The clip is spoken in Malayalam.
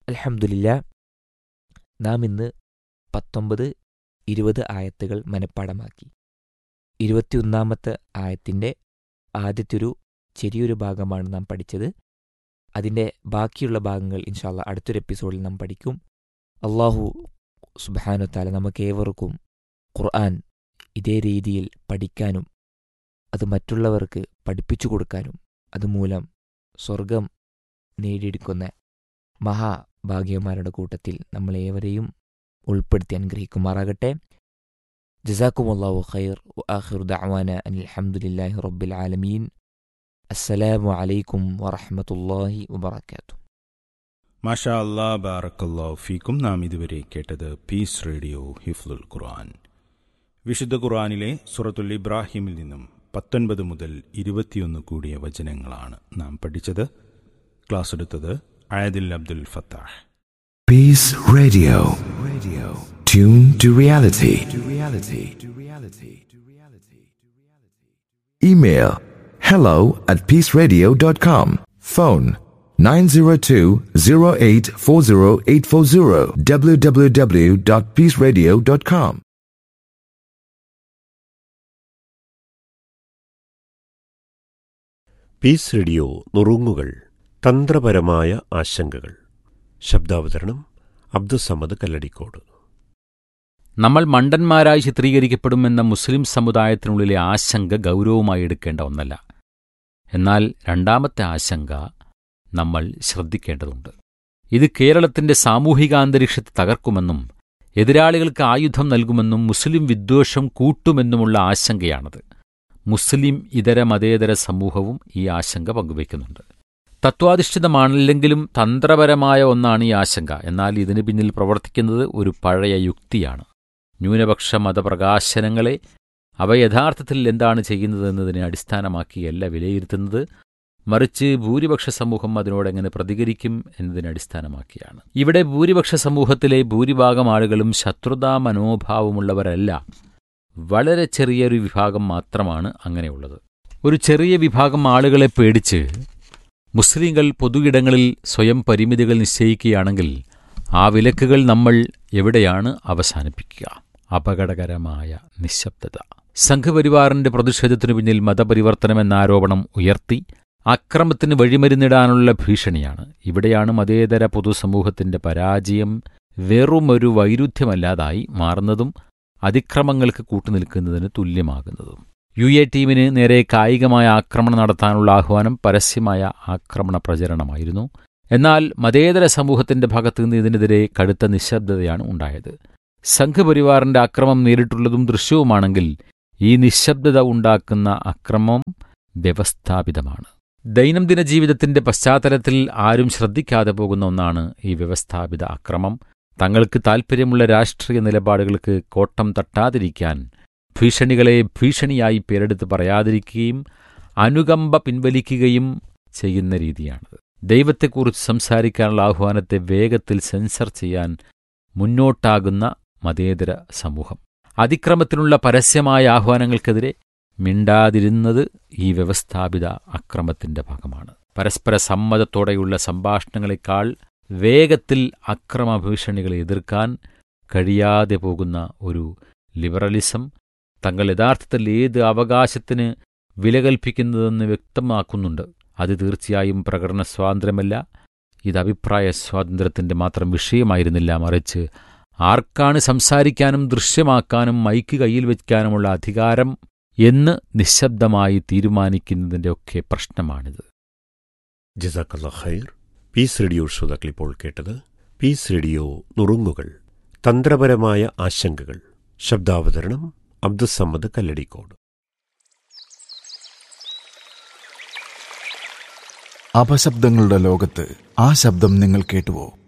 അൽഹംദുലില്ല നാം ഇന്ന് പത്തൊമ്പത് ഇരുപത് ആയത്തുകൾ മനഃപ്പാടമാക്കി ഇരുപത്തിയൊന്നാമത്തെ ആയത്തിൻ്റെ ആദ്യത്തൊരു ചെറിയൊരു ഭാഗമാണ് നാം പഠിച്ചത് അതിൻ്റെ ബാക്കിയുള്ള ഭാഗങ്ങൾ ഇൻഷാല്ല അടുത്തൊരു എപ്പിസോഡിൽ നാം പഠിക്കും അള്ളാഹു സുബാനുത്താല നമുക്ക് ഏവർക്കും ഖുർആൻ ഇതേ രീതിയിൽ പഠിക്കാനും അത് മറ്റുള്ളവർക്ക് പഠിപ്പിച്ചു കൊടുക്കാനും അതുമൂലം സ്വർഗം നേടിയെടുക്കുന്ന മഹാഭാഗ്യന്മാരുടെ കൂട്ടത്തിൽ നമ്മളേവരെയും ഉൾപ്പെടുത്തി അനുഗ്രഹിക്കുമാറാകട്ടെ ജസാക്കുമുല്ലാഹു ഖൈർ ആഖിർ ദഅവാന അനിൽ ഹംദുലില്ലാഹി റബ്ബിൽ ആലമീൻ അസ്സലാമു അലൈക്കും വറഹ്മത്തുള്ളാഹി വബറകാതുഹു മാഷാ അല്ലാ ബാറക്കല്ലാ ഫീക്കും നാം ഇതുവരെ കേട്ടത് പീസ് റേഡിയോ ഹിഫ്ലുൽ ഖുർആൻ വിശുദ്ധ ഖുർആനിലെ സുറത്തുൽ ഇബ്രാഹിമിൽ നിന്നും പത്തൊൻപത് മുതൽ ഇരുപത്തിയൊന്ന് കൂടിയ വചനങ്ങളാണ് നാം പഠിച്ചത് ക്ലാസ് എടുത്തത് അയദിൽ Abdul Fattah Peace Radio. Radio. Tune to reality. To reality. To reality. To reality. Email hello at peaceradio.com. Phone 902-0840840 www.peaceradio.com. Peace radio നുറുങ്ങുകൾ തന്ത്രപരമായ ആശങ്കകൾ ശബ്ദാവതരണം അബ്ദുസമ്മദ് കല്ലടിക്കോട് നമ്മൾ മണ്ടന്മാരായി ചിത്രീകരിക്കപ്പെടുമെന്ന മുസ്ലിം സമുദായത്തിനുള്ളിലെ ആശങ്ക ഗൗരവമായി എടുക്കേണ്ട ഒന്നല്ല എന്നാൽ രണ്ടാമത്തെ ആശങ്ക നമ്മൾ ശ്രദ്ധിക്കേണ്ടതുണ്ട് ഇത് കേരളത്തിന്റെ സാമൂഹികാന്തരീക്ഷത്തെ തകർക്കുമെന്നും എതിരാളികൾക്ക് ആയുധം നൽകുമെന്നും മുസ്ലിം വിദ്വേഷം കൂട്ടുമെന്നുമുള്ള ആശങ്കയാണത് മുസ്ലിം ഇതര മതേതര സമൂഹവും ഈ ആശങ്ക പങ്കുവയ്ക്കുന്നുണ്ട് തത്വാധിഷ്ഠിതമാണില്ലെങ്കിലും തന്ത്രപരമായ ഒന്നാണ് ഈ ആശങ്ക എന്നാൽ ഇതിന് പിന്നിൽ പ്രവർത്തിക്കുന്നത് ഒരു പഴയ യുക്തിയാണ് ന്യൂനപക്ഷ മതപ്രകാശനങ്ങളെ അവ യഥാർത്ഥത്തിൽ എന്താണ് ചെയ്യുന്നതെന്നതിനെ അടിസ്ഥാനമാക്കിയല്ല വിലയിരുത്തുന്നത് മറിച്ച് ഭൂരിപക്ഷ സമൂഹം അതിനോടെങ്ങനെ പ്രതികരിക്കും എന്നതിനെ അടിസ്ഥാനമാക്കിയാണ് ഇവിടെ ഭൂരിപക്ഷ സമൂഹത്തിലെ ഭൂരിഭാഗം ആളുകളും ശത്രുതാ മനോഭാവമുള്ളവരല്ല വളരെ ചെറിയൊരു വിഭാഗം മാത്രമാണ് അങ്ങനെയുള്ളത് ഒരു ചെറിയ വിഭാഗം ആളുകളെ പേടിച്ച് മുസ്ലിങ്ങൾ പൊതുയിടങ്ങളിൽ സ്വയം പരിമിതികൾ നിശ്ചയിക്കുകയാണെങ്കിൽ ആ വിലക്കുകൾ നമ്മൾ എവിടെയാണ് അവസാനിപ്പിക്കുക അപകടകരമായ നിശബ്ദത സംഘപരിവാറിന്റെ പ്രതിഷേധത്തിനു പിന്നിൽ മതപരിവർത്തനം എന്ന ആരോപണം ഉയർത്തി അക്രമത്തിന് വഴിമരുന്നിടാനുള്ള ഭീഷണിയാണ് ഇവിടെയാണ് മതേതര പൊതുസമൂഹത്തിന്റെ പരാജയം വെറുമൊരു വൈരുദ്ധ്യമല്ലാതായി മാറുന്നതും അതിക്രമങ്ങൾക്ക് കൂട്ടുനിൽക്കുന്നതിന് തുല്യമാകുന്നതും യു എ ടീമിന് നേരെ കായികമായ ആക്രമണം നടത്താനുള്ള ആഹ്വാനം പരസ്യമായ ആക്രമണ പ്രചരണമായിരുന്നു എന്നാൽ മതേതര സമൂഹത്തിന്റെ ഭാഗത്തുനിന്ന് ഇതിനെതിരെ കടുത്ത നിശബ്ദതയാണ് ഉണ്ടായത് സംഘപരിവാറിന്റെ അക്രമം നേരിട്ടുള്ളതും ദൃശ്യവുമാണെങ്കിൽ ഈ നിശബ്ദത ഉണ്ടാക്കുന്ന അക്രമം വ്യവസ്ഥാപിതമാണ് ദൈനംദിന ജീവിതത്തിന്റെ പശ്ചാത്തലത്തിൽ ആരും ശ്രദ്ധിക്കാതെ പോകുന്ന ഒന്നാണ് ഈ വ്യവസ്ഥാപിത അക്രമം തങ്ങൾക്ക് താൽപ്പര്യമുള്ള രാഷ്ട്രീയ നിലപാടുകൾക്ക് കോട്ടം തട്ടാതിരിക്കാൻ ഭീഷണികളെ ഭീഷണിയായി പേരെടുത്ത് പറയാതിരിക്കുകയും അനുകമ്പ പിൻവലിക്കുകയും ചെയ്യുന്ന രീതിയാണത് ദൈവത്തെക്കുറിച്ച് സംസാരിക്കാനുള്ള ആഹ്വാനത്തെ വേഗത്തിൽ സെൻസർ ചെയ്യാൻ മുന്നോട്ടാകുന്ന മതേതര സമൂഹം അതിക്രമത്തിനുള്ള പരസ്യമായ ആഹ്വാനങ്ങൾക്കെതിരെ മിണ്ടാതിരുന്നത് ഈ വ്യവസ്ഥാപിത അക്രമത്തിന്റെ ഭാഗമാണ് പരസ്പര സമ്മതത്തോടെയുള്ള സംഭാഷണങ്ങളെക്കാൾ വേഗത്തിൽ അക്രമ ഭീഷണികളെ എതിർക്കാൻ കഴിയാതെ പോകുന്ന ഒരു ലിബറലിസം തങ്ങൾ യഥാർത്ഥത്തിൽ ഏത് അവകാശത്തിന് വില കൽപ്പിക്കുന്നതെന്ന് വ്യക്തമാക്കുന്നുണ്ട് അത് തീർച്ചയായും പ്രകടന സ്വാതന്ത്ര്യമല്ല ഇത് അഭിപ്രായ സ്വാതന്ത്ര്യത്തിന്റെ മാത്രം വിഷയമായിരുന്നില്ല മറിച്ച് ആർക്കാണ് സംസാരിക്കാനും ദൃശ്യമാക്കാനും മൈക്ക് കയ്യിൽ വയ്ക്കാനുമുള്ള അധികാരം എന്ന് നിശബ്ദമായി തീരുമാനിക്കുന്നതിന്റെ ഒക്കെ പ്രശ്നമാണിത് ജസാക്കല്ല ഖൈർ പീസ് റേഡിയോ ശ്രോതാക്കൾ ഇപ്പോൾ കേട്ടത് പീസ് റേഡിയോ നുറുങ്ങുകൾ തന്ത്രപരമായ ആശങ്കകൾ ശബ്ദാവതരണം അബ്ദുസമ്മദ് കല്ലടിക്കോട് അപശബ്ദങ്ങളുടെ ലോകത്ത് ആ ശബ്ദം നിങ്ങൾ കേട്ടുവോ